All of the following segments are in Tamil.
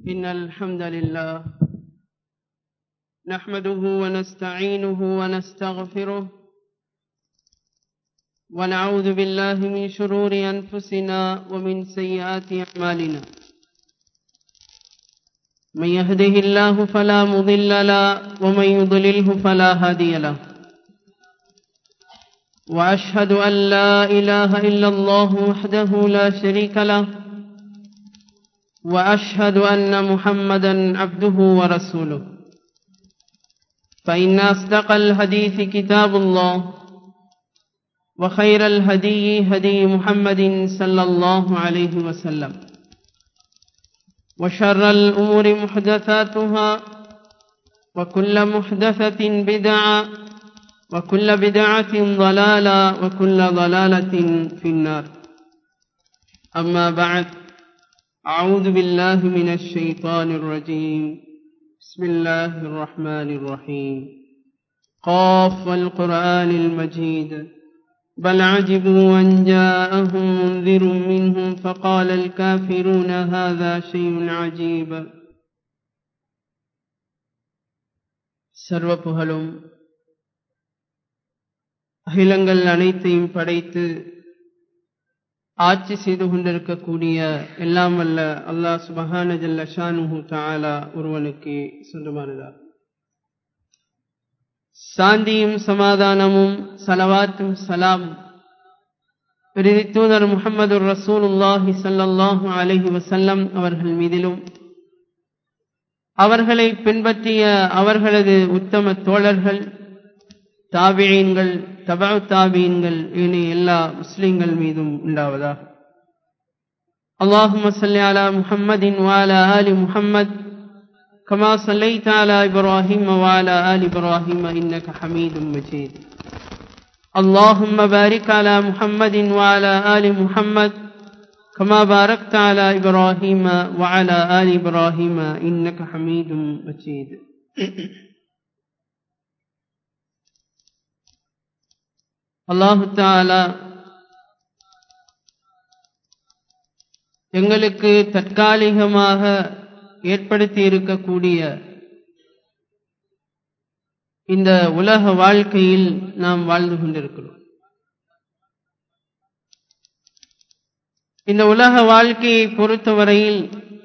إن الحمد لله نحمده ونستعينه ونستغفره ونعوذ بالله من شرور أنفسنا ومن سيئات أعمالنا من يهده الله فلا مضل له ومن يضلله فلا هادي له وأشهد أن لا إله إلا الله وحده لا شريك له وأشهد أن محمدا عبده ورسوله فإن أصدق الحديث كتاب الله وخير الهدي هدي محمد صلى الله عليه وسلم وشر الأمور محدثاتها وكل محدثة بدعة وكل بدعة ضلالة وكل ضلالة في النار أما بعد أعوذ بالله من الشيطان الرجيم بسم الله الرحمن الرحيم قاف والقرآن المجيد بل عجبوا أن جاءهم منذر منهم فقال الكافرون هذا شيء عجيب சர்வ புகழும் அகிலங்கள் அனைத்தையும் படைத்து ஆட்சி செய்து கொண்டிருக்கக்கூடிய எல்லாம் வல்ல அல்லாஹ் சுபஹான ஜல்ல ஷானுஹு தாலா ஒருவனுக்கு சொந்தமானதார் சாந்தியும் சமாதானமும் சலவாத்தும் சலாமும் விருதி தூதர் முகமது ரசூலுல்லாஹி சல்லாஹூ அலஹி வசல்லம் அவர்கள் மீதிலும் அவர்களை பின்பற்றிய அவர்களது உத்தம தோழர்கள் தாபியன்கள் தபா தாபியன்கள் இனி எல்லா முஸ்லிம்கள் மீதும் உண்டாவதாக اللهم صل على محمد وعلى آل محمد كما صليت على إبراهيم وعلى آل إبراهيم إنك حميد مجيد اللهم بارك على محمد وعلى آل محمد كما باركت على إبراهيم وعلى آل إبراهيم إنك حميد مجيد அல்லாஹு தாலா எங்களுக்கு தற்காலிகமாக ஏற்படுத்தி இருக்கக்கூடிய இந்த உலக வாழ்க்கையில் நாம் வாழ்ந்து கொண்டிருக்கிறோம் இந்த உலக வாழ்க்கையை பொறுத்தவரையில்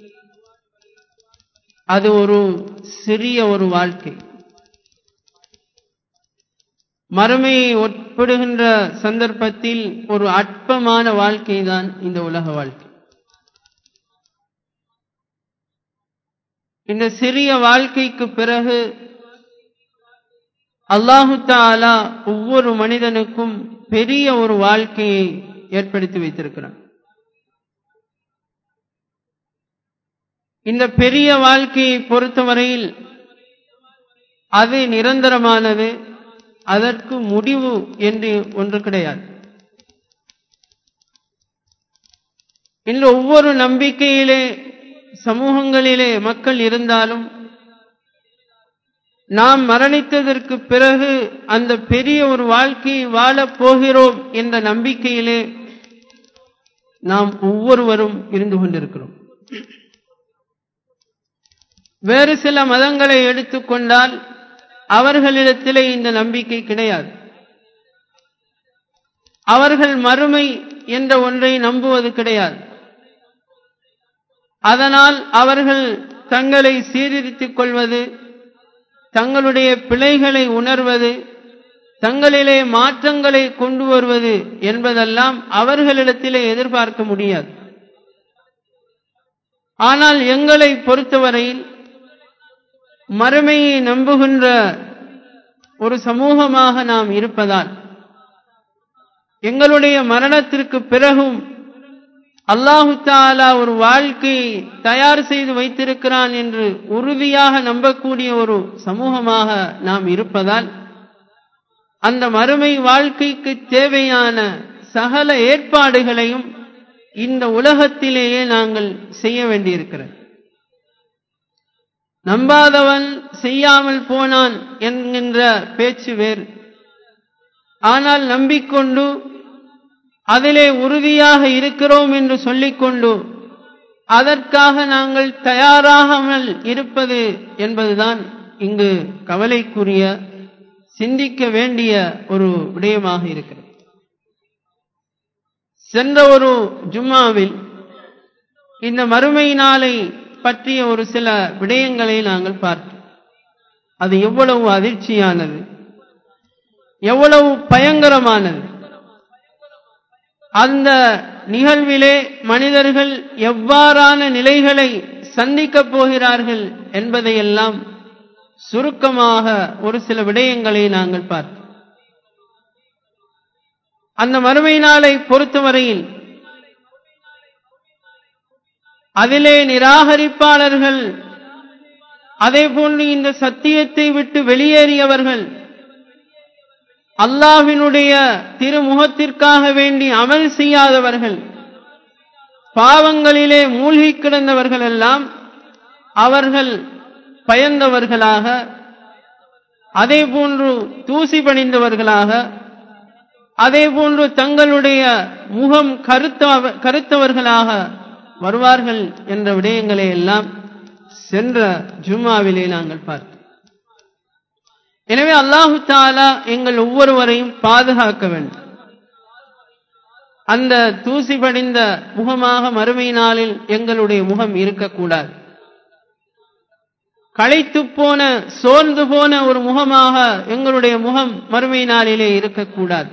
அது ஒரு சிறிய ஒரு வாழ்க்கை மறுமையை ஒப்பிடுகின்ற சந்தர்ப்பத்தில் ஒரு அற்பமான வாழ்க்கை தான் இந்த உலக வாழ்க்கை இந்த சிறிய வாழ்க்கைக்கு பிறகு அல்லாஹு தாலா ஒவ்வொரு மனிதனுக்கும் பெரிய ஒரு வாழ்க்கையை ஏற்படுத்தி வைத்திருக்கிறான் இந்த பெரிய வாழ்க்கையை பொறுத்தவரையில் அது நிரந்தரமானது அதற்கு முடிவு என்று ஒன்று கிடையாது இன்று ஒவ்வொரு நம்பிக்கையிலே சமூகங்களிலே மக்கள் இருந்தாலும் நாம் மரணித்ததற்கு பிறகு அந்த பெரிய ஒரு வாழ்க்கையை வாழப் போகிறோம் என்ற நம்பிக்கையிலே நாம் ஒவ்வொருவரும் இருந்து கொண்டிருக்கிறோம் வேறு சில மதங்களை எடுத்துக்கொண்டால் அவர்களிடத்திலே இந்த நம்பிக்கை கிடையாது அவர்கள் மறுமை என்ற ஒன்றை நம்புவது கிடையாது அதனால் அவர்கள் தங்களை சீர்திருத்திக் கொள்வது தங்களுடைய பிழைகளை உணர்வது தங்களிலே மாற்றங்களை கொண்டு வருவது என்பதெல்லாம் அவர்களிடத்திலே எதிர்பார்க்க முடியாது ஆனால் எங்களை பொறுத்தவரையில் மறுமையை நம்புகின்ற ஒரு சமூகமாக நாம் இருப்பதால் எங்களுடைய மரணத்திற்கு பிறகும் அல்லாஹு தாலா ஒரு வாழ்க்கையை தயார் செய்து வைத்திருக்கிறான் என்று உறுதியாக நம்பக்கூடிய ஒரு சமூகமாக நாம் இருப்பதால் அந்த மறுமை வாழ்க்கைக்கு தேவையான சகல ஏற்பாடுகளையும் இந்த உலகத்திலேயே நாங்கள் செய்ய வேண்டியிருக்கிறது நம்பாதவன் செய்யாமல் போனான் என்கின்ற பேச்சு வேறு ஆனால் நம்பிக்கொண்டு அதிலே உறுதியாக இருக்கிறோம் என்று சொல்லிக்கொண்டு அதற்காக நாங்கள் தயாராகாமல் இருப்பது என்பதுதான் இங்கு கவலைக்குரிய சிந்திக்க வேண்டிய ஒரு விடயமாக இருக்கிறது சென்ற ஒரு ஜும்மாவில் இந்த மறுமை நாளை பற்றிய ஒரு சில விடயங்களை நாங்கள் பார்த்தோம் அது எவ்வளவு அதிர்ச்சியானது எவ்வளவு பயங்கரமானது அந்த நிகழ்விலே மனிதர்கள் எவ்வாறான நிலைகளை சந்திக்கப் போகிறார்கள் என்பதையெல்லாம் சுருக்கமாக ஒரு சில விடயங்களை நாங்கள் பார்த்தோம் அந்த மறுமை நாளை பொறுத்தவரையில் அதிலே நிராகரிப்பாளர்கள் அதே போன்று இந்த சத்தியத்தை விட்டு வெளியேறியவர்கள் அல்லாஹினுடைய திருமுகத்திற்காக வேண்டி அமல் செய்யாதவர்கள் பாவங்களிலே மூழ்கி கிடந்தவர்கள் எல்லாம் அவர்கள் பயந்தவர்களாக அதே போன்று தூசி பணிந்தவர்களாக அதே போன்று தங்களுடைய முகம் கருத்த கருத்தவர்களாக வருவார்கள் என்ற விடயங்களை எல்லாம் சென்ற ஜும்மாவிலே நாங்கள் பார்த்தோம் எனவே அல்லாஹு தாலா எங்கள் ஒவ்வொருவரையும் பாதுகாக்க வேண்டும் அந்த தூசி படிந்த முகமாக மறுமை நாளில் எங்களுடைய முகம் இருக்கக்கூடாது களைத்து போன சோர்ந்து போன ஒரு முகமாக எங்களுடைய முகம் மறுமை நாளிலே இருக்கக்கூடாது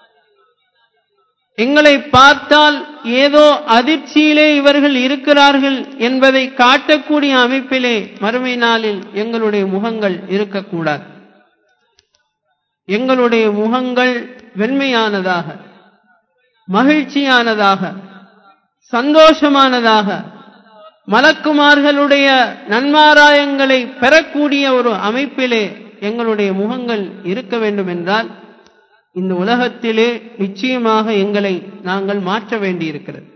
எங்களை பார்த்தால் ஏதோ அதிர்ச்சியிலே இவர்கள் இருக்கிறார்கள் என்பதை காட்டக்கூடிய அமைப்பிலே மறுமை நாளில் எங்களுடைய முகங்கள் இருக்கக்கூடாது எங்களுடைய முகங்கள் வெண்மையானதாக மகிழ்ச்சியானதாக சந்தோஷமானதாக மலக்குமார்களுடைய நன்மாராயங்களை பெறக்கூடிய ஒரு அமைப்பிலே எங்களுடைய முகங்கள் இருக்க வேண்டும் என்றால் இந்த உலகத்திலே நிச்சயமாக எங்களை நாங்கள் மாற்ற வேண்டியிருக்கிறது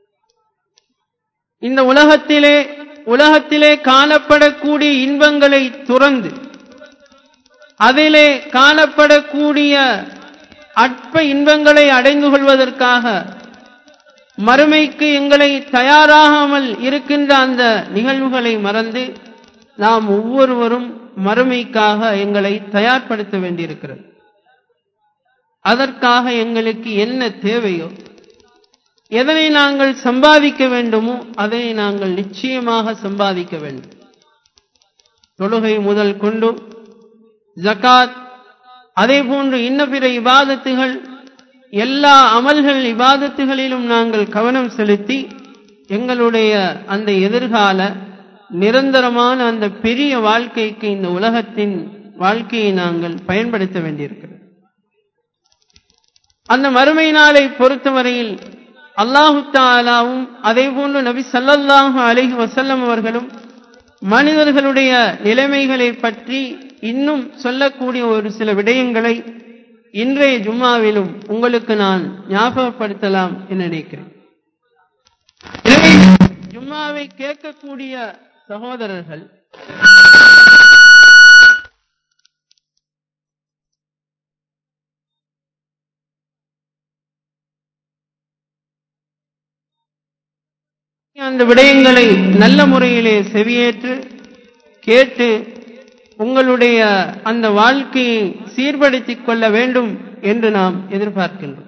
இந்த உலகத்திலே உலகத்திலே காணப்படக்கூடிய இன்பங்களை துறந்து அதிலே காணப்படக்கூடிய அற்ப இன்பங்களை அடைந்து கொள்வதற்காக மறுமைக்கு எங்களை தயாராகாமல் இருக்கின்ற அந்த நிகழ்வுகளை மறந்து நாம் ஒவ்வொருவரும் மறுமைக்காக எங்களை தயார்படுத்த வேண்டியிருக்கிறது அதற்காக எங்களுக்கு என்ன தேவையோ எதனை நாங்கள் சம்பாதிக்க வேண்டுமோ அதை நாங்கள் நிச்சயமாக சம்பாதிக்க வேண்டும் தொழுகை முதல் கொண்டு ஜகாத் அதே போன்று இன்ன பிற இபாதத்துகள் எல்லா அமல்கள் இபாதத்துகளிலும் நாங்கள் கவனம் செலுத்தி எங்களுடைய அந்த எதிர்கால நிரந்தரமான அந்த பெரிய வாழ்க்கைக்கு இந்த உலகத்தின் வாழ்க்கையை நாங்கள் பயன்படுத்த வேண்டியிருக்கிறது அந்த மறுமை நாளை பொறுத்தவரையில் அல்லாஹு தாலாவும் அதே போன்று நபி சல்லல்லாஹு அலஹி வசல்லம் அவர்களும் மனிதர்களுடைய நிலைமைகளை பற்றி இன்னும் சொல்லக்கூடிய ஒரு சில விடயங்களை இன்றைய ஜும்மாவிலும் உங்களுக்கு நான் ஞாபகப்படுத்தலாம் என்று நினைக்கிறேன் எனவே ஜும்மாவை கேட்கக்கூடிய சகோதரர்கள் அந்த விடயங்களை நல்ல முறையிலே செவியேற்று கேட்டு உங்களுடைய அந்த வாழ்க்கையை சீர்படுத்திக் கொள்ள வேண்டும் என்று நாம் எதிர்பார்க்கின்றோம்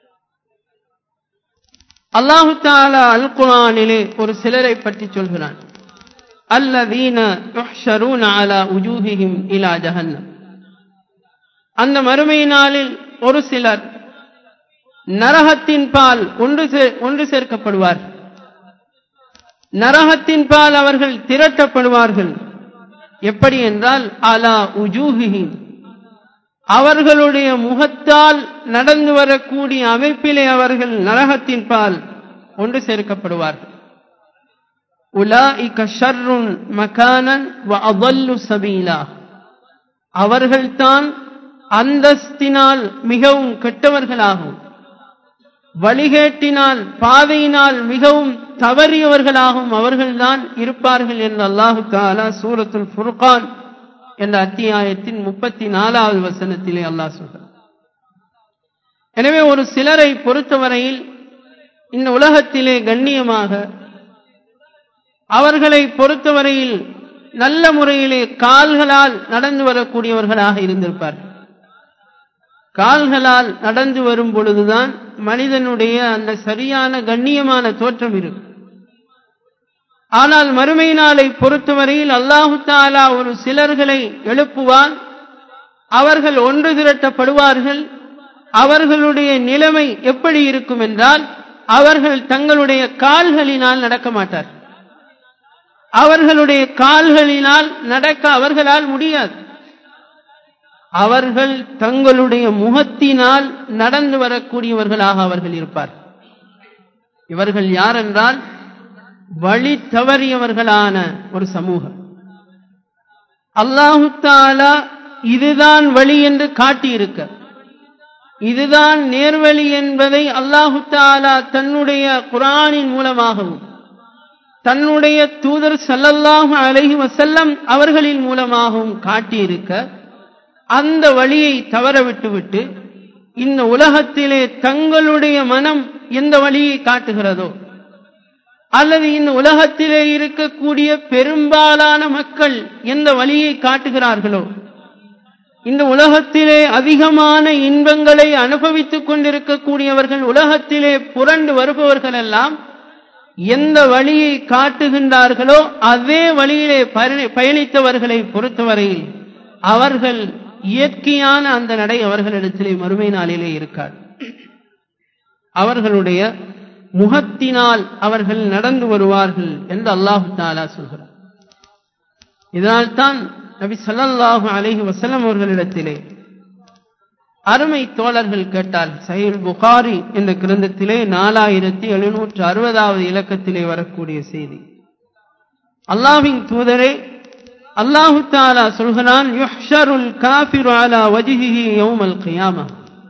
அல்லாஹு தாலா அல் குரானிலே ஒரு சிலரை பற்றி சொல்கிறான் அல்லதீன யுஹ்ஷரூன அலா உஜூஹிஹிம் இலா ஜஹன்னம் அந்த மறுமை நாளில் ஒரு சிலர் நரகத்தின் பால் ஒன்று ஒன்று சேர்க்கப்படுவார்கள் நரகத்தின் பால் அவர்கள் திரட்டப்படுவார்கள் எப்படி என்றால் அலா உஜூஹிஹிம் அவர்களுடைய முகத்தால் நடந்து வரக்கூடிய அமைப்பிலே அவர்கள் நரகத்தின் பால் ஒன்று சேர்க்கப்படுவார்கள் உலாஇக ஷர்ருன் மகானன் வ அதல்லு சபீலா அவர்கள்தான் அந்தஸ்தினால் மிகவும் கெட்டவர்களாகும் வழிகேட்டினால் பாதையினால் மிகவும் தவறியவர்களாகவும் அவர்கள்தான் இருப்பார்கள் என்று அல்லாஹு தாலா சூரத்துல் ஃபுர்கான் என்ற அத்தியாயத்தின் முப்பத்தி நாலாவது வசனத்திலே அல்லாஹ் சொல்றார் எனவே ஒரு சிலரை பொறுத்தவரையில் இந்த உலகத்திலே கண்ணியமாக அவர்களை பொறுத்தவரையில் நல்ல முறையிலே கால்களால் நடந்து வரக்கூடியவர்களாக இருந்திருப்பார்கள் கால்களால் நடந்து வரும் பொழுதுதான் மனிதனுடைய அந்த சரியான கண்ணியமான தோற்றம் இருக்கும் ஆனால் மறுமை நாளை பொறுத்தவரையில் அல்லாஹு தாலா ஒரு சிலர்களை எழுப்புவான் அவர்கள் ஒன்று திரட்டப்படுவார்கள் அவர்களுடைய நிலைமை எப்படி இருக்கும் என்றால் அவர்கள் தங்களுடைய கால்களினால் நடக்க மாட்டார் அவர்களுடைய கால்களினால் நடக்க அவர்களால் முடியாது அவர்கள் தங்களுடைய முகத்தினால் நடந்து வரக்கூடியவர்களாக அவர்கள் இருப்பார் இவர்கள் யார் என்றால் வழி தவறியவர்களான ஒரு சமூகம் அல்லாஹு தாலா இதுதான் வழி என்று காட்டியிருக்க இதுதான் நேர்வழி என்பதை அல்லாஹு தாலா தன்னுடைய குரானின் மூலமாகவும் தன்னுடைய தூதர் சல்லல்லாஹு அலைஹி வசல்லம் அவர்களின் மூலமாகவும் காட்டியிருக்க அந்த வழியை தவற விட்டுவிட்டு இந்த உலகத்திலே தங்களுடைய மனம் எந்த வழியை காட்டுகிறதோ அல்லது இந்த உலகத்திலே இருக்கக்கூடிய பெரும்பாலான மக்கள் எந்த வழியை காட்டுகிறார்களோ இந்த உலகத்திலே அதிகமான இன்பங்களை அனுபவித்துக் கொண்டிருக்கக்கூடியவர்கள் உலகத்திலே புரண்டு வருபவர்கள் எல்லாம் எந்த வழியை காட்டுகின்றார்களோ அதே வழியிலே பயணித்தவர்களை பொறுத்தவரையில் அவர்கள் இயற்கையான அந்த நடை அவர்களிடத்திலே மறுமை நாளிலே இருக்காது அவர்களுடைய முகத்தினால் அவர்கள் நடந்து வருவார்கள் என்று அல்லாஹு தாலா சொல்கிறார் இதனால்தான் நபி சல்லல்லாஹு அலைஹி வசல்லம் அவர்களிடத்திலே அருமை தோழர்கள் கேட்டால் சஹீல் புகாரி என்ற கிரந்தத்திலே நாலாயிரத்தி எழுநூற்று அறுபதாவது இலக்கத்திலே வரக்கூடிய செய்தி அல்லாஹின் தூதரே அல்லாஹு தாலா சொல்கிறான் யுஹ்ஷருல் காஃபிரு அலா வஜிஹிஹி யௌமல் கியாமா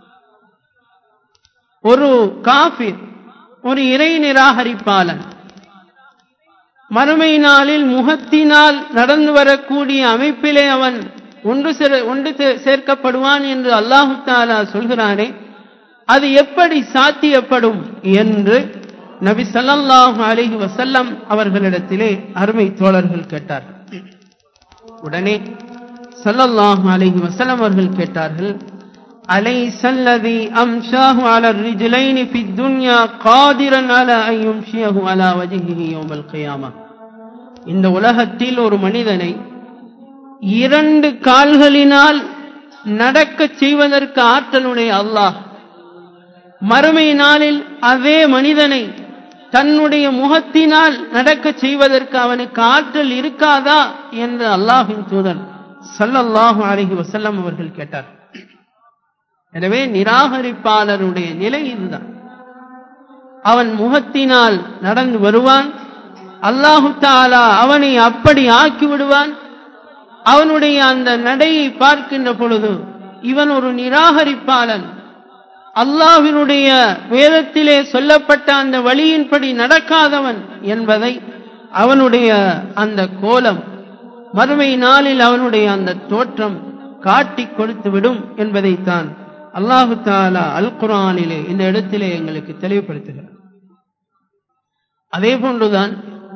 ஒரு காஃபிர் ஒரு இறை நிராகரிப்பாளன் மறுமை நாளில் முகத்தினால் நடந்து வரக்கூடிய அமைப்பிலே அவன் ஒன்று ஒன்று சேர்க்கப்படுவான் என்று அல்லாஹு தாலா சொல்கிறானே அது எப்படி சாத்தியப்படும் என்று நபி சல்லல்லாஹு அலிஹி வசல்லம் அவர்களிடத்திலே அருமை தோழர்கள் கேட்டார்கள் உடனே சல்லல்லாஹு அலிஹி வசல்லம் அவர்கள் கேட்டார்கள் أليس الذي أمشاه على الرجلين في الدنيا قادرا على أن يمشيه على وجهه يوم القيامة இந்த உலகத்தில் ஒரு மனிதனை இரண்டு கால்களினால் நடக்க செய்வதற்கு ஆற்றலுடைய அல்லாஹ் மறுமை நாளில் அதே மனிதனை தன்னுடைய முகத்தினால் நடக்க செய்வதற்கு அவனுக்கு ஆற்றல் இருக்காதா என்று அல்லாஹின் தூதர் சல்லல்லாஹு அலஹி வசல்லம் அவர்கள் கேட்டார் எனவே நிராகரிப்பாளருடைய நிலை இதுதான் அவன் முகத்தினால் நடந்து வருவான் அல்லாஹு தாலா அவனை அப்படி ஆக்கி விடுவான் அவனுடைய அந்த நடையை பார்க்கின்ற பொழுது இவன் ஒரு நிராகரிப்பாளன் அல்லாஹினுடைய வேதத்திலே சொல்லப்பட்ட அந்த வழியின்படி நடக்காதவன் என்பதை அவனுடைய அந்த கோலம் மறுமை நாளில் அவனுடைய அந்த தோற்றம் காட்டிக் கொடுத்து விடும் என்பதைத்தான் அல்லாஹு தாலா அல் குரானிலே இந்த இடத்திலே எங்களுக்கு தெளிவுபடுத்துகிறார் அதே போன்றுதான்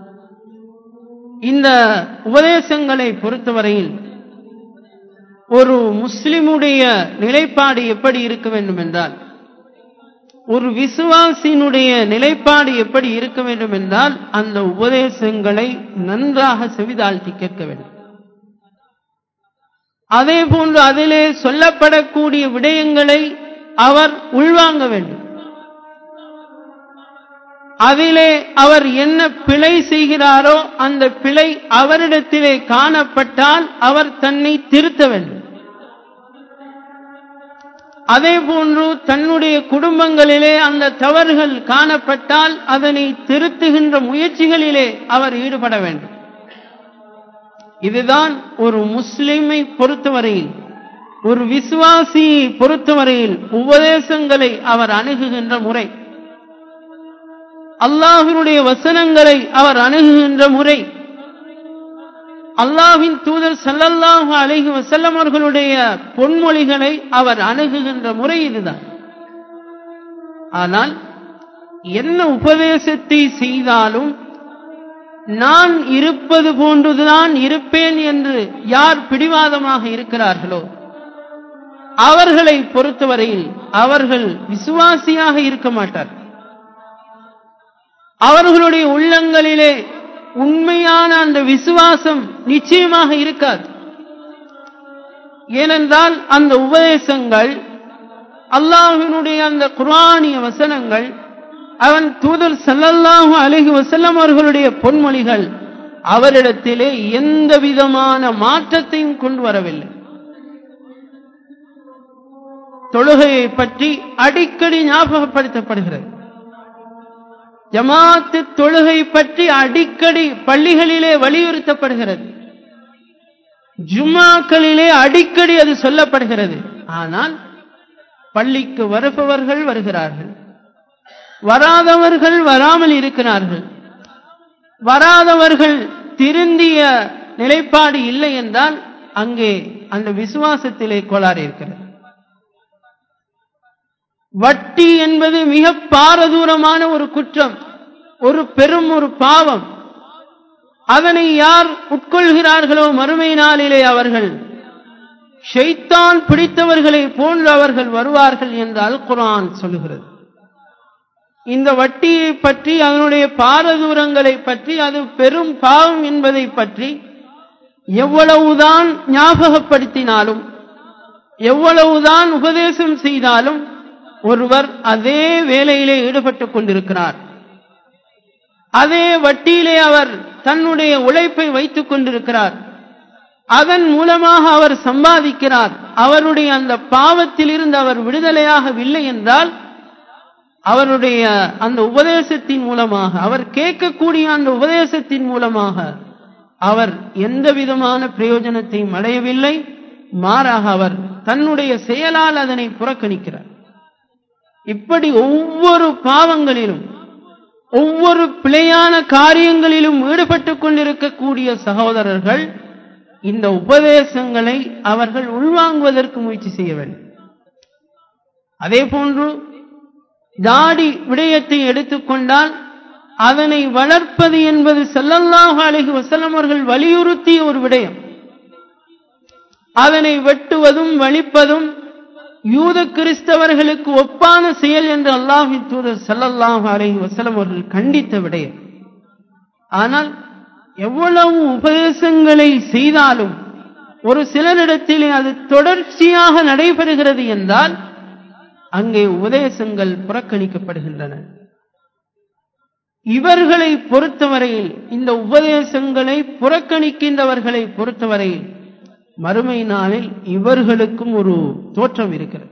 இந்த உபதேசங்களை பொறுத்தவரையில் ஒரு முஸ்லிமுடைய நிலைப்பாடு எப்படி இருக்க வேண்டும் என்றால் ஒரு விசுவாசியினுடைய நிலைப்பாடு எப்படி இருக்க வேண்டும் என்றால் அந்த உபதேசங்களை நன்றாக செவிதாழ்த்தி கேட்க வேண்டும் அதே போன்று அதிலே சொல்லப்படக்கூடிய விடயங்களை அவர் உள்வாங்க வேண்டும் அதிலே அவர் என்ன பிழை செய்கிறாரோ அந்த பிழை அவரிடத்திலே காணப்பட்டால் அவர் தன்னை திருத்த வேண்டும் அதே போன்று தன்னுடைய குடும்பங்களிலே அந்த தவறுகள் காணப்பட்டால் அதனை திருத்துகின்ற முயற்சிகளிலே அவர் ஈடுபட வேண்டும் இதுதான் ஒரு முஸ்லிமை பொறுத்தவரையில் ஒரு விசுவாசியை பொறுத்தவரையில் உபதேசங்களை அவர் அணுகுகின்ற முறை அல்லாஹினுடைய வசனங்களை அவர் அணுகுகின்ற முறை அல்லாஹின் தூதர் சல்லல்லாஹு அலைஹி வசல்லம் அவர்களுடைய பொன்மொழிகளை அவர் அணுகுகின்ற முறை இதுதான் ஆனால் என்ன உபதேசத்தை செய்தாலும் நான் இருப்பது போன்றுதான் இருப்பேன் என்று யார் பிடிவாதமாக இருக்கிறார்களோ அவர்களை பொறுத்தவரையில் அவர்கள் விசுவாசியாக இருக்க மாட்டார் அவர்களுடைய உள்ளங்களிலே உண்மையான அந்த விசுவாசம் நிச்சயமாக இருக்காது ஏனென்றால் அந்த உபதேசங்கள் அல்லாஹினுடைய அந்த குரானிய வசனங்கள் அவன் தூதர் சல்லல்லாஹு அலஹி வசல்லம் அவர்களுடைய பொன்மொழிகள் அவரிடத்திலே எந்த விதமான மாற்றத்தையும் கொண்டு வரவில்லை தொழுகையை பற்றி அடிக்கடி ஞாபகப்படுத்தப்படுகிறது ஜமாத்து தொழுகை பற்றி அடிக்கடி பள்ளிகளிலே வலியுறுத்தப்படுகிறது ஜும்மாக்களிலே அடிக்கடி அது சொல்லப்படுகிறது ஆனால் பள்ளிக்கு வருபவர்கள் வருகிறார்கள் வராதவர்கள் வராமல் இருக்கிறார்கள் வராதவர்கள் திருந்திய நிலைப்பாடு இல்லை என்றால் அங்கே அந்த விசுவாசத்திலே கோளாறு இருக்கிறது வட்டி என்பது மிக பாரதூரமான ஒரு குற்றம் ஒரு பெரும் ஒரு பாவம் அதனை யார் உட்கொள்கிறார்களோ மறுமை நாளிலே அவர்கள் ஷைத்தான் பிடித்தவர்களை போன்று அவர்கள் வருவார்கள் என்று அல் குரான் சொல்லுகிறது இந்த வட்டியை பற்றி அதனுடைய பாரதூரங்களை பற்றி அது பெரும் பாவம் என்பதை பற்றி எவ்வளவுதான் ஞாபகப்படுத்தினாலும் எவ்வளவுதான் உபதேசம் செய்தாலும் ஒருவர் அதே வேலையிலே ஈடுபட்டுக் கொண்டிருக்கிறார் அதே வட்டியிலே அவர் தன்னுடைய உழைப்பை வைத்துக் கொண்டிருக்கிறார் அதன் மூலமாக அவர் சம்பாதிக்கிறார் அவருடைய அந்த பாவத்தில் இருந்து அவர் விடுதலையாகவில்லை என்றால் அவருடைய அந்த உபதேசத்தின் மூலமாக அவர் கேட்கக்கூடிய அந்த உபதேசத்தின் மூலமாக அவர் எந்த விதமான பிரயோஜனத்தையும் அடையவில்லை மாறாக அவர் தன்னுடைய செயலால் அதனை புறக்கணிக்கிறார் இப்படி ஒவ்வொரு பாவங்களிலும் ஒவ்வொரு பிழையான காரியங்களிலும் ஈடுபட்டுக் கொண்டிருக்கக்கூடிய சகோதரர்கள் இந்த உபதேசங்களை அவர்கள் உள்வாங்குவதற்கு முயற்சி செய்ய வேண்டும் அதே போன்று தாடி விடயத்தை எடுத்துக்கொண்டால் அதனை வளர்ப்பது என்பது செல்லல்லாஹு அழகி வசலம் அவர்கள் வலியுறுத்திய ஒரு விடயம் அதனை வெட்டுவதும் வலிப்பதும் யூத கிறிஸ்தவர்களுக்கு ஒப்பான செயல் என்று அல்லாஹின் தூதர் சல்லல்லாஹு அலைஹி வசலம் அவர்கள் கண்டித்த விடயம் ஆனால் எவ்வளவு உபதேசங்களை செய்தாலும் ஒரு சிலரிடத்திலே அது தொடர்ச்சியாக நடைபெறுகிறது என்றால் அங்கே உபதேசங்கள் புறக்கணிக்கப்படுகின்றன இவர்களை பொறுத்தவரையில் இந்த உபதேசங்களை புறக்கணிக்கின்றவர்களை பொறுத்தவரையில் மறுமை நாளில் இவர்களுக்கும் ஒரு தோற்றம் இருக்கிறது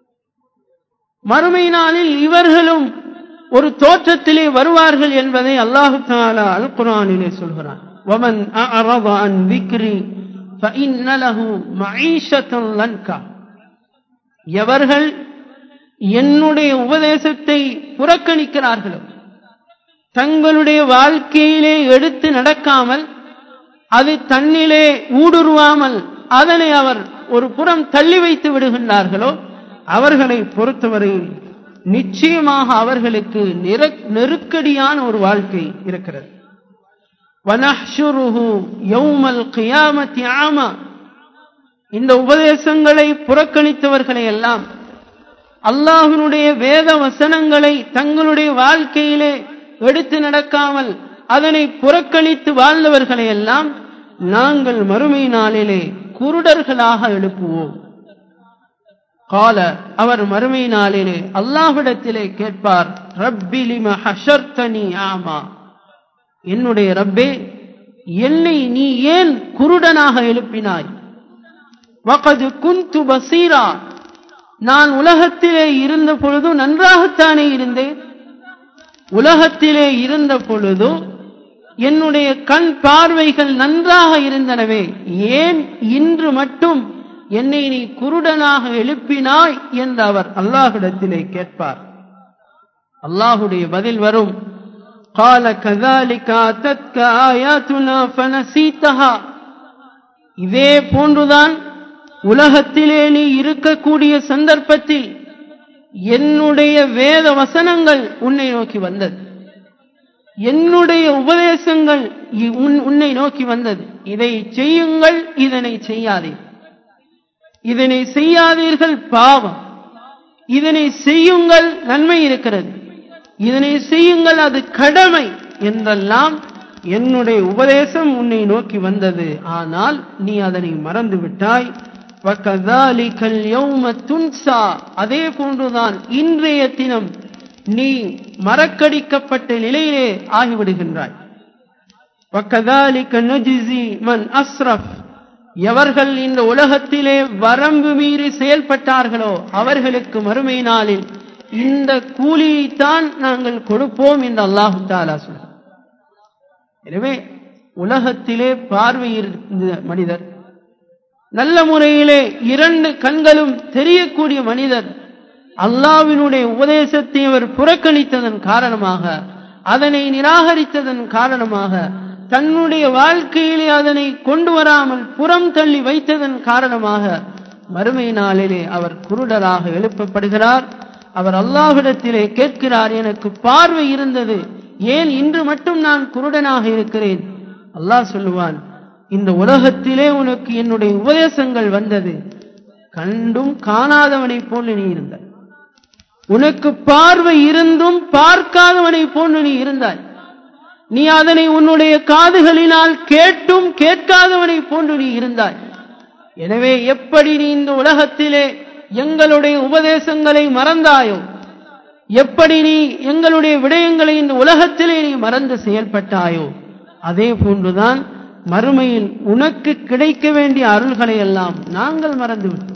மறுமை நாளில் இவர்களும் ஒரு தோற்றத்திலே வருவார்கள் என்பதை அல்லாஹு தாலா அல் குரானிலே சொல்கிறான் ومن أعرض عن ذكري فإن له معيشة لنكا எவர்கள் என்னுடைய உபதேசத்தை புறக்கணிக்கிறார்களோ தங்களுடைய வாழ்க்கையிலே எடுத்து நடக்காமல் அது தன்னிலே ஊடுருவாமல் அதனை அவர் ஒரு புறம் தள்ளி வைத்து விடுகின்றார்களோ அவர்களை பொறுத்தவரையில் நிச்சயமாக அவர்களுக்கு நெருக்கடியான ஒரு வாழ்க்கை இருக்கிறது இந்த உபதேசங்களை புறக்கணித்தவர்களை எல்லாம் அல்லாஹினுடைய வேத வசனங்களை தங்களுடைய வாழ்க்கையிலே எடுத்து நடக்காமல் அதனை புறக்கணித்து வாழ்ந்தவர்களை எல்லாம் நாங்கள் மறுமை நாளிலே குருடர்களாக எழுப்புவோம் கால அவர் மறுமை நாளிலே அல்லாஹ்விடத்திலே கேட்பார் ரப்பிலிம ஹஷர்தனி ஆமா என்னுடைய ரப்பே என்னை நீ ஏன் குருடனாக எழுப்பினாய் வகது குந்து பசீரா நான் உலகத்திலே இருந்த பொழுது நன்றாகத்தானே இருந்தேன் உலகத்திலே இருந்த பொழுது என்னுடைய கண் பார்வைகள் நன்றாக இருந்தனவே ஏன் இன்று மட்டும் என்னை நீ குருடனாக எழுப்பினாய் என்று அவர் அல்லாஹிடத்திலே கேட்பார் அல்லாஹுடைய பதில் வரும் قال كذلك أتتك آياتنا فنسيتها இதே போன்றுதான் உலகத்திலே நீ இருக்கக்கூடிய சந்தர்ப்பத்தில் என்னுடைய வேத வசனங்கள் உன்னை நோக்கி வந்தது என்னுடைய உபதேசங்கள் இ- உன்- உன்னை நோக்கி வந்தது இதை செய்யுங்கள் இதனை செய்யாதீர்கள் இதனை செய்யாதீர்கள் பாவம் இதனை செய்யுங்கள் நன்மை இருக்கிறது இதனை செய்யுங்கள் அது கடமை என்றெல்லாம் என்னுடைய உபதேசம் உன்னை நோக்கி வந்தது ஆனால் நீ அதனை மறந்து விட்டாய் وَكَذَلِكَ الْيَوْمَ تُنْسَى அதே போன்றுதான் இன்றைய தினம் நீ மறக்கடிக்கப்பட்ட நிலையிலே ஆகிவிடுகின்றாய் وَكَذَلِكَ نَجْزِي مَنْ أَسْرَفَ எவர்கள் இந்த உலகத்திலே வரம்பு மீறி செயல்பட்டார்களோ அவர்களுக்கு மறுமை நாளில் இந்த கூலியைத்தான் நாங்கள் கொடுப்போம் என்று அல்லாஹு தாலா சொல்றார் எனவே உலகத்திலே பார்வை இருந்த மனிதர் நல்ல முறையிலே இரண்டு கண்களும் தெரியக்கூடிய மனிதர் அல்லாவினுடைய உபதேசத்தை அவர் புறக்கணித்ததன் காரணமாக அதனை நிராகரித்ததன் காரணமாக தன்னுடைய வாழ்க்கையிலே அதனை கொண்டு வராமல் புறம் தள்ளி வைத்ததன் காரணமாக மறுமை நாளிலே அவர் குருடராக எழுப்பப்படுகிறார் அவர் அல்லாஹ்விடத்திலே கேட்கிறார் எனக்கு பார்வை இருந்தது ஏன் இன்று மட்டும் நான் குருடனாக இருக்கிறேன் அல்லாஹ் சொல்லுவான் இந்த உலகத்திலே உனக்கு என்னுடைய உபதேசங்கள் வந்தது கண்டும் காணாதவனைப் போன்று நீ இருந்தாய் உனக்கு பார்வை இருந்தும் பார்க்காதவனைப் போன்று நீ இருந்தாய் நீ அதனை உன்னுடைய காதுகளினால் கேட்டும் கேட்காதவனைப் போன்று நீ இருந்தாய் எனவே எப்படி நீ இந்த உலகத்திலே எங்களுடைய உபதேசங்களை மறந்தாயோ எப்படி நீ எங்களுடைய விடயங்களை இந்த உலகத்திலே நீ மறந்து செயல்பட்டாயோ அதே போன்றுதான் மறுமையில் உனக்கு கிடைக்க வேண்டிய அருள்களை எல்லாம் நாங்கள் மறந்துவிட்டோம்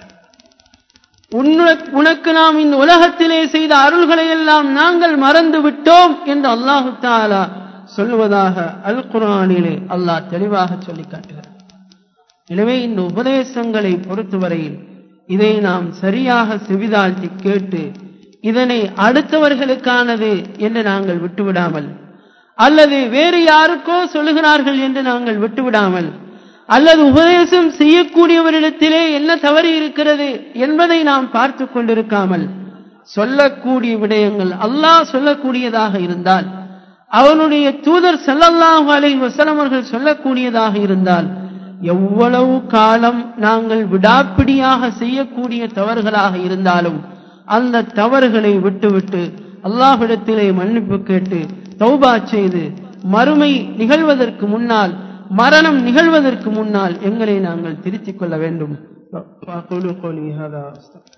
உன்ன- உனக்கு நாம் இந்த உலகத்திலே செய்த அருள்களை எல்லாம் நாங்கள் மறந்து விட்டோம் என்று அல்லாஹு தாலா சொல்லுவதாக அல் குர்ஆனிலே அல்லாஹ் தெளிவாக சொல்லி காட்டுகிறார் எனவே இந்த உபதேசங்களை பொறுத்தவரையில் இதை நாம் சரியாக செவிதாழ்த்தி கேட்டு இதனை அடுத்தவர்களுக்கானது என்று நாங்கள் விட்டுவிடாமல் அல்லது வேறு யாருக்கோ சொல்லுகிறார்கள் என்று நாங்கள் விட்டுவிடாமல் அல்லது உபதேசம் செய்யக்கூடியவரிடத்திலே என்ன தவறு இருக்கிறது என்பதை நாம் பார்த்து கொண்டிருக்காமல் சொல்லக்கூடிய விடயங்கள் அல்லாஹ் சொல்லக்கூடியதாக இருந்தால் அவனுடைய தூதர் ஸல்லல்லாஹு அலைஹி வஸல்லம் அவர்கள் சொல்லக்கூடியதாக இருந்தால் எவ்வளவு காலம் நாங்கள் விடாப்பிடியாக செய்யக்கூடிய தவறுகளாக இருந்தாலும் அந்த தவறுகளை விட்டுவிட்டு அல்லாஹ்விடத்திலே மன்னிப்பு கேட்டு தௌபா செய்து மறுமை நிகழ்வதற்கு முன்னால் மரணம் நிகழ்வதற்கு முன்னால் எங்களை நாங்கள் திருத்திக் கொள்ள வேண்டும் وأقول قولي هذا أستغفر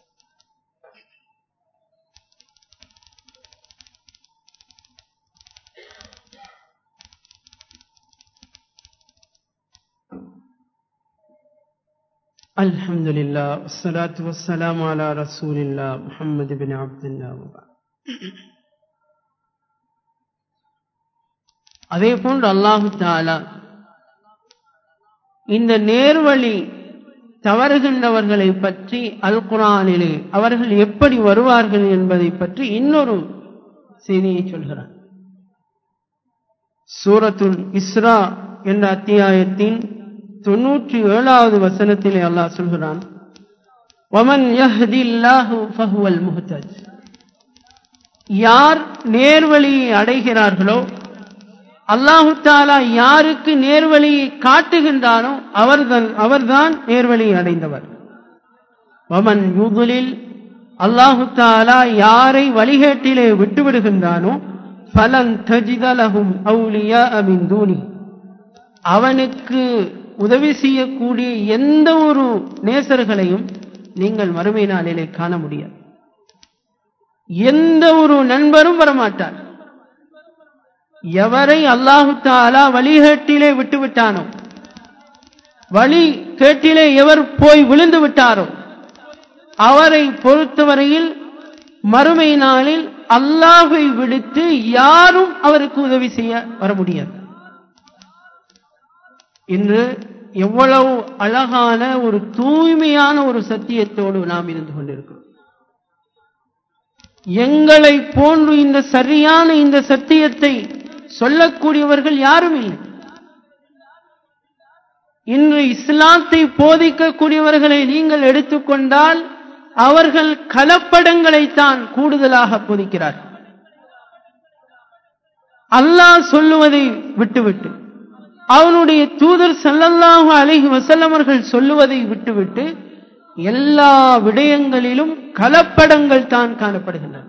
الحمد لله والصلاة والسلام على رسول الله محمد بن عبد الله وبعد அதே போன்று அல்லாஹு தாலா இந்த நேர்வழி தவறுகின்றவர்களை பற்றி அல் குரானிலே அவர்கள் எப்படி வருவார்கள் என்பதை பற்றி இன்னொரு செய்தியை சொல்கிறார் சூரத்துல் இஸ்ரா என்ற அத்தியாயத்தின் தொன்னூற்றி ஏழாவது வசனத்திலே அல்லாஹ் சொல்கிறான் وَمَنْ يَهْدِ اللَّهُ فَهُوَ الْمُهْتَدِ யார் நேர்வழியை அடைகிறார்களோ அல்லாஹு தாலா யாருக்கு நேர்வழியை காட்டுகின்றானோ அவர்தான் அவர்தான் நேர்வழியை அடைந்தவர் வமன் யுதுலில் அல்லாஹு தாலா யாரை வழிகேட்டிலே விட்டுவிடுகின்றானோ பலன் தஜிதலகும் அவுலியா அமின் தூணி அவனுக்கு உதவி செய்யக்கூடிய எந்த ஒரு நேசர்களையும் நீங்கள் மறுமை நாளிலே காண முடியாது எந்த ஒரு நண்பரும் வரமாட்டார் எவரை அல்லாஹு தாலா வழிகேட்டிலே விட்டுவிட்டானோ வழி கேட்டிலே எவர் போய் விழுந்து விட்டாரோ அவரை பொறுத்தவரையில் மறுமை நாளில் அல்லாஹை விடுத்து யாரும் அவருக்கு உதவி செய்ய வர முடியாது இன்று எவ்வளவு அழகான ஒரு தூய்மையான ஒரு சத்தியத்தோடு நாம் இருந்து கொண்டிருக்கிறோம் எங்களை போன்று இந்த சரியான இந்த சத்தியத்தை சொல்லக்கூடியவர்கள் யாரும் இல்லை இன்று இஸ்லாத்தை போதிக்கக்கூடியவர்களை நீங்கள் எடுத்துக்கொண்டால் அவர்கள் கலப்படங்களைத்தான் கூடுதலாக போதிக்கிறார்கள் அல்லாஹ் சொல்லுவதை விட்டுவிட்டு அவனுடைய தூதர் ஸல்லல்லாஹு அலைஹி வஸல்லம் அவர்கள் சொல்லுவதை விட்டுவிட்டு எல்லா விடயங்களிலும் கலப்படங்கள் தான் காணப்படுகின்றன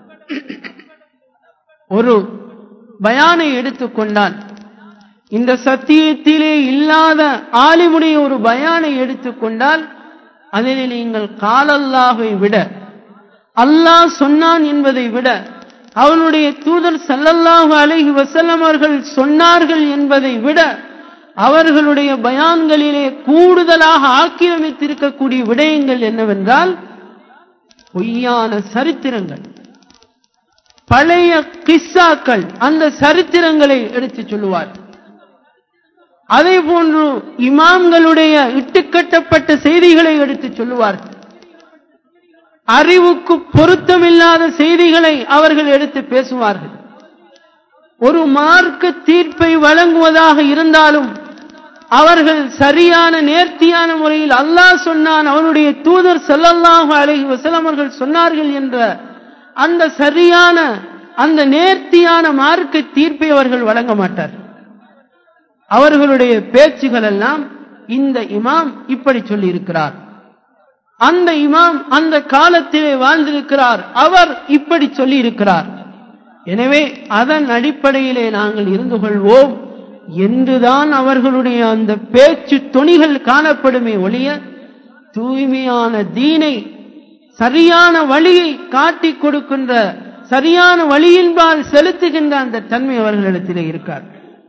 ஒரு பயானை எடுத்துக்கொண்டால் இந்த சத்தியத்திலே இல்லாத ஆலிமுடைய ஒரு பயானை எடுத்துக்கொண்டால் அதில் நீங்கள் காலல்லாவை விட அல்லாஹ் சொன்னான் என்பதை விட அவனுடைய தூதர் ஸல்லல்லாஹு அலைஹி வஸல்லம் அவர்கள் சொன்னார்கள் என்பதை விட அவர்களுடைய பயான்களிலே கூடுதலாக ஆக்கிரமித்திருக்கக்கூடிய விடயங்கள் என்னவென்றால் பொய்யான சரித்திரங்கள் பழைய கிஸ்ஸாக்கள் அந்த சரித்திரங்களை எடுத்துச் சொல்லுவார் அதே போன்று இமாம்களுடைய இட்டுக்கட்டப்பட்ட செய்திகளை எடுத்துச் சொல்லுவார்கள் அறிவுக்கு பொருத்தமில்லாத செய்திகளை அவர்கள் எடுத்து பேசுவார்கள் ஒரு மார்க்க தீர்ப்பை வழங்குவதாக இருந்தாலும் அவர்கள் சரியான நேர்த்தியான முறையில் அல்லாஹ் சொன்னான் அவனுடைய தூதர் ஸல்லல்லாஹு அலைஹி வஸல்லம் அவர்கள் சொன்னார்கள் என்ற அந்த சரியான அந்த நேர்த்தியான மார்க்க தீர்ப்பை அவர்கள் வழங்க மாட்டார் அவர்களுடைய பேச்சுகள் எல்லாம் இந்த இமாம் இப்படி சொல்லி இருக்கிறார் அந்த இமாம் அந்த காலத்திலே வாழ்ந்திருக்கிறார் அவர் இப்படி சொல்லி இருக்கிறார் எனவே அதன் அடிப்படையிலே நாங்கள் இருந்து கொள்வோம் என்றுதான் அவர்களுடைய அந்த பேச்சு துணிகள் காணப்படுமே ஒழிய தூய்மையான தீனை சரியான வழியை காட்டிக் கொடுக்கின்ற சரியான வழியின்பால் செலுத்துகின்ற அந்த தன்மை அவர்களிடத்திலே இருக்கார்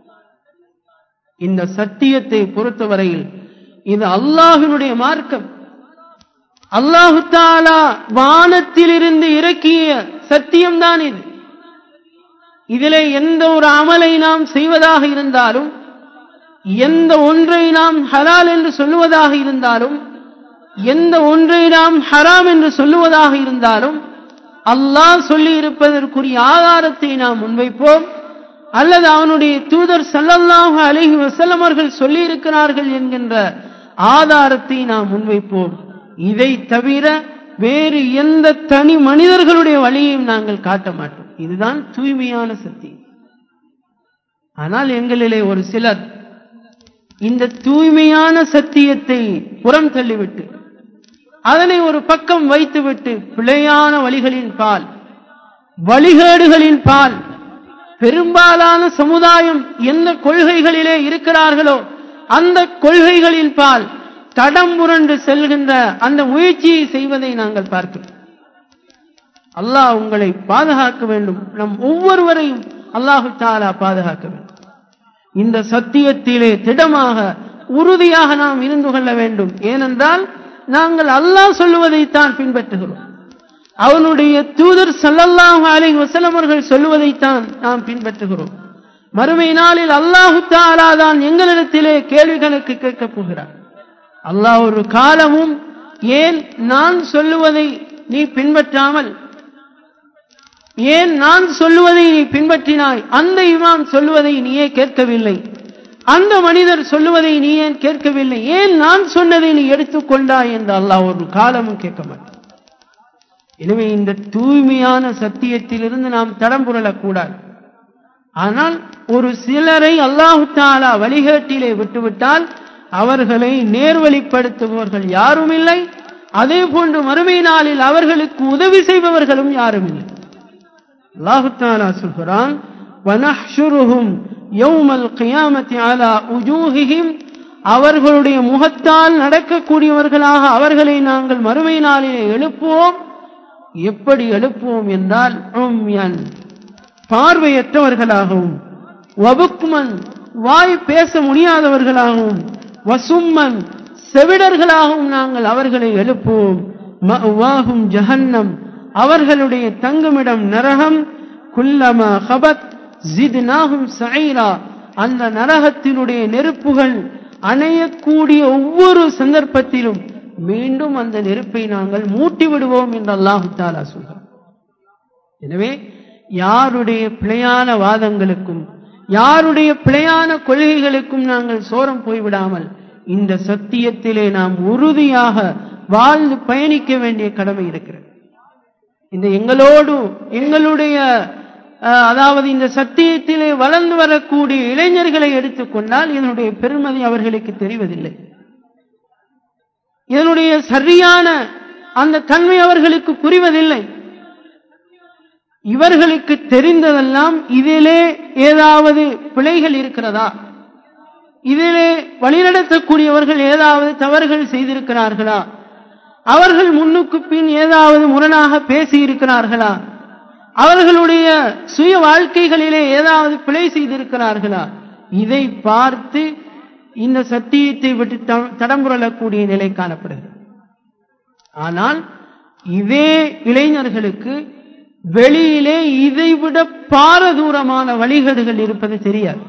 இந்த சத்தியத்தை பொறுத்தவரையில் இது அல்லாஹினுடைய மார்க்கம் அல்லாஹு தாலா வானத்திலிருந்து இறக்கிய சத்தியம்தான் இது இதிலே எந்த ஒரு அமலை நாம் செய்வதாக இருந்தாலும் எந்த ஒன்றை நாம் ஹலால் என்று சொல்லுவதாக இருந்தாலும் எந்த ஒன்றை நாம் ஹராம் என்று சொல்லுவதாக இருந்தாலும் அல்லாஹ் சொல்லி இருப்பதற்குரிய ஆதாரத்தை நாம் முன்வைப்போம் அல்லது அவனுடைய தூதர் ஸல்லல்லாஹு அலைஹி வஸல்லம் அவர்கள் சொல்லி இருக்கிறார்கள் என்கின்ற ஆதாரத்தை நாம் முன்வைப்போம் இதை தவிர வேறு எந்த தனி மனிதர்களுடைய வழியையும் நாங்கள் காட்ட மாட்டோம் இதுதான் தூய்மையான சத்தியம் ஆனால் எங்களிலே ஒரு சிலர் இந்த தூய்மையான சத்தியத்தை புறம் தள்ளிவிட்டு அதனை ஒரு பக்கம் வைத்துவிட்டு பிழையான வழிகளின் பால் வழிகேடுகளின் பால் பெரும்பாலான சமுதாயம் எந்த கொள்கைகளிலே இருக்கிறார்களோ அந்த கொள்கைகளின் பால் தடம் புரண்டு செல்கின்ற அந்த முயற்சியை செய்வதை நாங்கள் பார்க்கிறோம் அல்லாஹ் உங்களை பாதுகாக்க வேண்டும் நம் ஒவ்வொருவரையும் அல்லாஹு தாலா பாதுகாக்க வேண்டும் இந்த சத்தியத்திலே திடமாக உறுதியாக நாம் இருந்து கொள்ள வேண்டும் ஏனென்றால் நாங்கள் அல்லாஹ் சொல்லுவதைத்தான் பின்பற்றுகிறோம் அவனுடைய தூதர் ஸல்லல்லாஹு அலைஹி வஸல்லம் அவர்கள் சொல்லுவதைத்தான் நாம் பின்பற்றுகிறோம் மறுமை நாளில் அல்லாஹு தாலா தான் எங்களிடத்திலே கேள்வி கணக்கு கேட்கப் போகிறார் அல்லாஹ் ஒரு காலமும் ஏன் நான் சொல்லுவதை நீ பின்பற்றாமல் ஏன் நான் சொல்லுவதை நீ பின்பற்றினாய் அந்த இமாம் சொல்லுவதை நீயே கேட்கவில்லை அந்த மனிதர் சொல்லுவதை நீ ஏன் கேட்கவில்லை ஏன் நான் சொன்னதை நீ எடுத்துக்கொண்டாய் என்று அல்லாஹ் ஒரு காலமும் கேட்க மாட்டான் எனவே இந்த தூய்மையான சத்தியத்திலிருந்து நாம் தடம் புரளக்கூடாது ஆனால் ஒரு சிலரை அல்லாஹு தாலா வழிகேட்டிலே விட்டுவிட்டால் அவர்களை நேர்வழிப்படுத்துபவர்கள் யாரும் இல்லை அதே போன்று மறுமை நாளில் அவர்களுக்கு உதவி செய்பவர்களும் யாரும் இல்லை அல்லாஹு தாலா சொல்கிறான் வனஹ்ஷுருஹும் யௌமல் கியாமத்தி அலா உஜூஹிஹிம் அவர்களுடைய முகத்தால் நடக்கக்கூடியவர்களாக அவர்களை நாங்கள் மறுமை நாளிலே எழுப்புவோம் எப்படி எழுப்புவோம் என்றால் உம்யன் பார்வையற்றவர்களாகவும் வபுக்மன் வாய் பேச முடியாதவர்களாகவும் வசும்மன் செவிடர்களாகவும் நாங்கள் அவர்களை எழுப்புவோம் மஅவாஹும் ஜஹன்னம் அவர்களுடைய தங்குமிடம் நரகம் குல்லமா ஹபத் ஜித்னாஹும் சைரா அந்த நரகத்தினுடைய நெருப்புகள் அணையக்கூடிய ஒவ்வொரு சந்தர்ப்பத்திலும் மீண்டும் அந்த நெருப்பை நாங்கள் மூட்டி விடுவோம் என்று அல்லாஹு தாலா சொல்கிறார் எனவே யாருடைய பிழையான வாதங்களுக்கும் யாருடைய பிழையான கொள்கைகளுக்கும் நாங்கள் சோரம் போய்விடாமல் இந்த சத்தியத்திலே நாம் உறுதியாக வாழ்ந்து பயணிக்க வேண்டிய கடமை இருக்கிறது இந்த எங்களோடு எங்களுடைய அஹ், அதாவது இந்த சத்தியத்திலே வளர்ந்து வரக்கூடிய இளைஞர்களை எடுத்துக்கொண்டால் இதனுடைய பெருமதி அவர்களுக்கு தெரிவதில்லை இதனுடைய சரியான அந்த தன்மை அவர்களுக்கு புரிவதில்லை இவர்களுக்கு தெரிந்ததெல்லாம் இதிலே ஏதாவது பிழைகள் இருக்கிறதா இதிலே வழிநடத்தக்கூடியவர்கள் ஏதாவது தவறுகள் செய்திருக்கிறார்களா அவர்கள் முன்னுக்கு பின் ஏதாவது முரணாக பேசி இருக்கிறார்களா அவர்களுடைய சுய வாழ்க்கைகளிலே ஏதாவது பிழை செய்திருக்கிறார்களா இதை பார்த்து இந்த சத்தியத்தை விட்டு த- தடம்புரளக்கூடிய நிலை காணப்படுகிறது ஆனால் இதே இளைஞர்களுக்கு வெளியிலே இதைவிட பாரதூரமான வழிகேடுகள் இருப்பது தெரியாது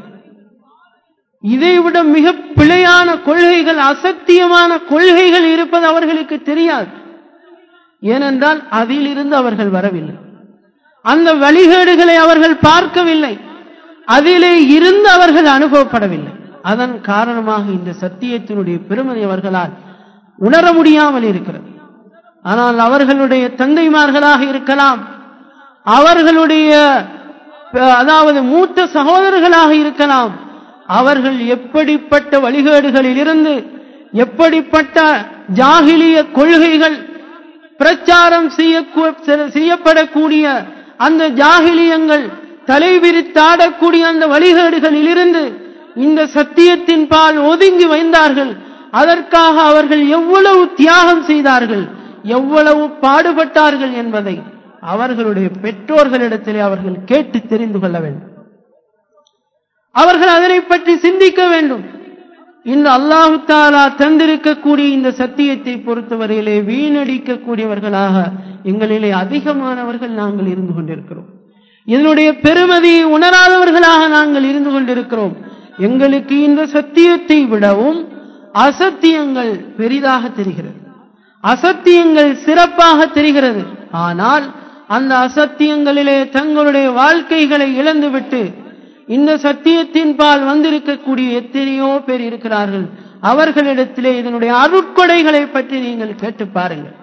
இதைவிட மிக பிழையான கொள்கைகள் அசத்தியமான கொள்கைகள் இருப்பது அவர்களுக்கு தெரியாது ஏனென்றால் அதிலிருந்து அவர்கள் வரவில்லை அந்த வழிகேடுகளை அவர்கள் பார்க்கவில்லை அதிலே இருந்து அவர்கள் அனுபவப்படவில்லை அதன் காரணமாக இந்த சத்தியத்தினுடைய பெருமதி அவர்களால் உணர முடியாமல் இருக்கிறது ஆனால் அவர்களுடைய தந்தைமார்களாக இருக்கலாம் அவர்களுடைய அஹ், அதாவது மூத்த சகோதரர்களாக இருக்கலாம் அவர்கள் எப்படிப்பட்ட வழிகேடுகளில் இருந்து எப்படிப்பட்ட ஜாகிலிய கொள்கைகள் பிரச்சாரம் செய்ய செய்யப்படக்கூடிய அந்த ஜாகிலியங்கள் தலைவிரித்தாடக்கூடிய அந்த வழிகேடுகளில் இருந்து இந்த சத்தியத்தின் பால் ஒதுங்கி வைந்தார்கள் அதற்காக அவர்கள் எவ்வளவு தியாகம் செய்தார்கள் எவ்வளவு பாடுபட்டார்கள் என்பதை அவர்களுடைய பெற்றோர்களிடத்திலே அவர்கள் கேட்டு தெரிந்து கொள்ள வேண்டும் அவர்கள் அதனை பற்றி சிந்திக்க வேண்டும் இந்த அல்லாஹு தாலா தந்திருக்கக்கூடிய இந்த சத்தியத்தை பொறுத்தவரையிலே வீணடிக்கக்கூடியவர்களாக எங்களிலே அதிகமானவர்கள் நாங்கள் இருந்து கொண்டிருக்கிறோம் இதனுடைய பெருமதியை உணராதவர்களாக நாங்கள் இருந்து கொண்டிருக்கிறோம் எங்களுக்கு இந்த சத்தியத்தை விடவும் அசத்தியங்கள் பெரிதாக தெரிகிறது அசத்தியங்கள் சிறப்பாக தெரிகிறது ஆனால் அந்த அசத்தியங்களிலே தங்களுடைய வாழ்க்கைகளை இழந்துவிட்டு இந்த சத்தியத்தின் பால் வந்திருக்கக்கூடிய எத்தனையோ பேர் இருக்கிறார்கள் அவர்களிடத்திலே இதனுடைய அருட்கொடைகளை பற்றி நீங்கள் கேட்டு பாருங்கள்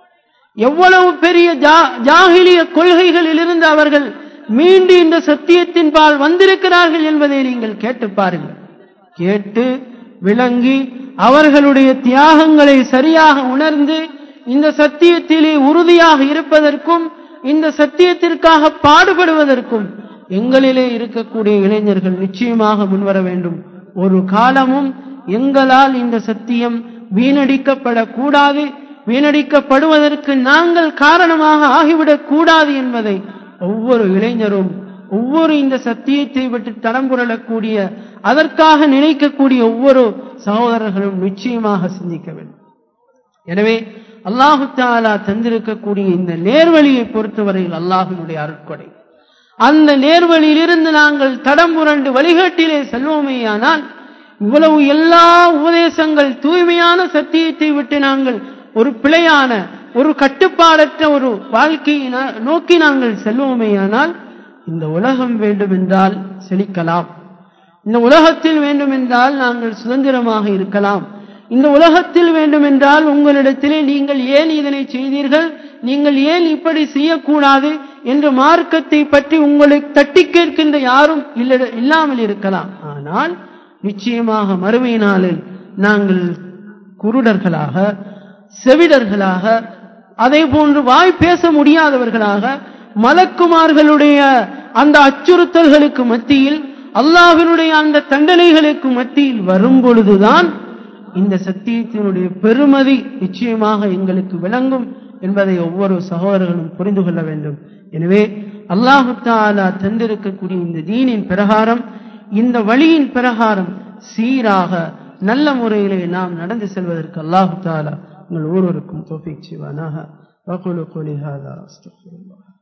எவ்வளவு பெரிய ஜா- ஜாகிலிய கொள்கைகளில் இருந்து அவர்கள் மீண்டு இந்த சத்தியத்தின் பால் வந்திருக்கிறார்கள் என்பதை நீங்கள் கேட்டு பாருங்கள் கேட்டு விளங்கி அவர்களுடைய தியாகங்களை சரியாக உணர்ந்து இந்த சத்தியத்திலே உறுதியாக இருப்பதற்கும் இந்த சத்தியத்திற்காக பாடுபடுவதற்கும் எங்களிலே இருக்கக்கூடிய இளைஞர்கள் நிச்சயமாக முன்வர வேண்டும் ஒரு காலமும் எங்களால் இந்த சத்தியம் வீணடிக்கப்படக்கூடாது வீணடிக்கப்படுவதற்கு நாங்கள் காரணமாக ஆகிவிடக் கூடாது என்பதை ஒவ்வொரு இளைஞரும் ஒவ்வொரு இந்த சத்தியத்தை விட்டு தடம் புரளக்கூடிய அதற்காக நினைக்கக்கூடிய ஒவ்வொரு சகோதரர்களும் நிச்சயமாக சிந்திக்க வேண்டும் எனவே அல்லாஹு தாலா தந்திருக்கக்கூடிய இந்த நேர்வழியை பொறுத்தவரையில் அல்லாஹினுடைய அருட்கொடை அந்த நேர்வழியிலிருந்து நாங்கள் தடம் புரண்டு வழிகாட்டிலே செல்வோமேயானால் இவ்வளவு எல்லா உபதேசங்கள் தூய்மையான சத்தியத்தை விட்டு நாங்கள் ஒரு பிழையான ஒரு கட்டுப்பாடற்ற ஒரு வாழ்க்கையை நா- நோக்கி நாங்கள் செல்வோமேயானால் இந்த உலகம் வேண்டுமென்றால் செழிக்கலாம் இந்த உலகத்தில் வேண்டுமென்றால் நாங்கள் சுதந்திரமாக இருக்கலாம் இந்த உலகத்தில் வேண்டுமென்றால் உங்களிடத்திலே நீங்கள் ஏன் இதனை செய்தீர்கள் நீங்கள் ஏன் இப்படி செய்யக்கூடாது என்ற மார்க்கத்தை பற்றி உங்களை தட்டி கேட்கின்ற யாரும் இல்ல- இல்லாமல் இருக்கலாம் ஆனால் நிச்சயமாக மறுமை நாளில் நாங்கள் குருடர்களாக செவிடர்களாக அதே போன்று வாய் பேச முடியாதவர்களாக மலக்குமார்களுடைய அந்த அச்சுறுத்தல்களுக்கு மத்தியில் அல்லாஹ்வினுடைய அந்த தண்டனைகளுக்கு மத்தியில் வரும் பொழுதுதான் இந்த சத்தியத்தினுடைய பெருமதி நிச்சயமாக எங்களுக்கு விளங்கும் என்பதை ஒவ்வொரு சகோதரர்களும் புரிந்து கொள்ள வேண்டும் எனவே அல்லாஹு தாலா தந்திருக்கக்கூடிய இந்த தீனின் பிரகாரம் இந்த வழியின் பிரகாரம் சீராக நல்ல முறையிலே நாம் நடந்து செல்வதற்கு அல்லாஹு தாலா உங்கள் ஒவ்வொருவருக்கும் தோஃபிக் செய்வானாக وأقول قولي هذا أستغفر الله